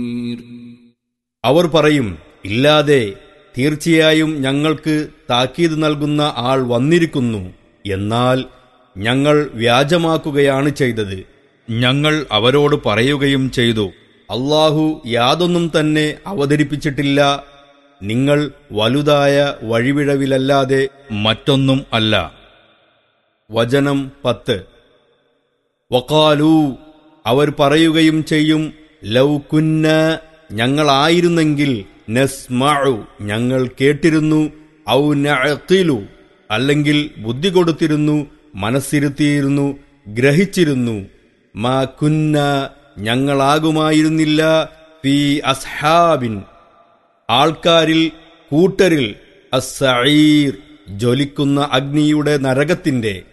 അവർ പറയും ഇല്ലാതെ തീർച്ചയായും ഞങ്ങൾക്ക് താക്കീത് നൽകുന്ന ആൾ വന്നിരിക്കുന്നു എന്നാൽ ഞങ്ങൾ വ്യാജമാക്കുകയാണ് ചെയ്തത് ഞങ്ങൾ അവരോട് പറയുകയും ചെയ്തു അള്ളാഹു യാതൊന്നും തന്നെ അവതരിപ്പിച്ചിട്ടില്ല നിങ്ങൾ വലുതായ വഴിവിഴവിലല്ലാതെ മറ്റൊന്നും അല്ല വചനം പത്ത് വക്കാലു അവർ പറയുകയും ചെയ്യും ലൗകുന്ന ഞങ്ങളായിരുന്നെങ്കിൽ നസ്മഉ ഞങ്ങൾ കേട്ടിരുന്നു ഔ നഅഖിലു അല്ലെങ്കിൽ ബുദ്ധി കൊടുത്തിരുന്നു മനസ്സിരുത്തിയിരുന്നു ഗ്രഹിച്ചിരുന്നു മാ കുന്ന ഞങ്ങളാകുമായിരുന്നില്ല ഫി അസ്ഹാബിൻ ആൾക്കാരിൽ കൂട്ടരിൽ അസ്സഈർ ജ്വലിക്കുന്ന അഗ്നിയുടെ നരകത്തിന്റെ